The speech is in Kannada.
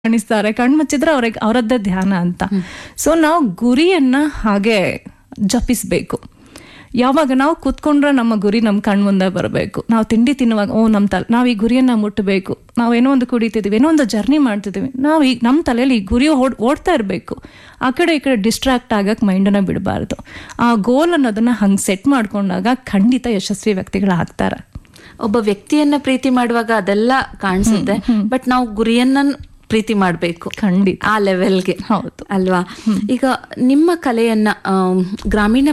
ಕಾಣಿಸ್ತಾರೆ ಕಣ್ ಮುಚ್ಚಿದ್ರೆ ಅವ್ರಿಗೆ ಅವರದ್ದೇ ಧ್ಯಾನ ಅಂತ ಸೊ ನಾವು ಗುರಿಯನ್ನ ಹಾಗೆ ಜಪಿಸ್ಬೇಕು ಯಾವಾಗ ನಾವು ಕೂತ್ಕೊಂಡ್ರೆ ನಮ್ಮ ಗುರಿ ನಮ್ಮ ಕಣ್ ಮುಂದೆ ಬರಬೇಕು ನಾವು ತಿಂಡಿ ತಿನ್ನುವಾಗ ಓ ನಮ್ಮ ತಲೆ ನಾವು ಈ ಗುರಿಯನ್ನ ಮುಟ್ಟಬೇಕು ನಾವು ಏನೋ ಒಂದು ಕುಡಿತಿದ್ದೀವಿ ಏನೋ ಒಂದು ಜರ್ನಿ ಮಾಡ್ತಿದ್ದೀವಿ ನಾವು ಈಗ ನಮ್ಮ ತಲೆಯಲ್ಲಿ ಈ ಗುರಿ ಓಡ್ ಓಡ್ತಾ ಇರಬೇಕು ಆ ಕಡೆ ಈ ಕಡೆ ಡಿಸ್ಟ್ರಾಕ್ಟ್ ಆಗಕ್ಕೆ ಮೈಂಡನ್ನ ಬಿಡಬಾರ್ದು ಆ ಗೋಲ್ ಅನ್ನೋದನ್ನ ಹಂಗೆ ಸೆಟ್ ಮಾಡ್ಕೊಂಡಾಗ ಖಂಡಿತ ಯಶಸ್ವಿ ವ್ಯಕ್ತಿಗಳಾಗ್ತಾರೆ ಒಬ್ಬ ವ್ಯಕ್ತಿಯನ್ನ ಪ್ರೀತಿ ಮಾಡುವಾಗ ಅದೆಲ್ಲ ಕಾಣಿಸುತ್ತೆ ಬಟ್ ನಾವು ಗುರಿಯನ್ನ ಪ್ರೀತಿ ಮಾಡ್ಬೇಕು ಖಂಡಿತ ಆ ಲೆವೆಲ್ಗೆ ಹೌದು ಅಲ್ವಾ ಈಗ ನಿಮ್ಮ ಕಲೆಯನ್ನ ಆಮ್, ಗ್ರಾಮೀಣ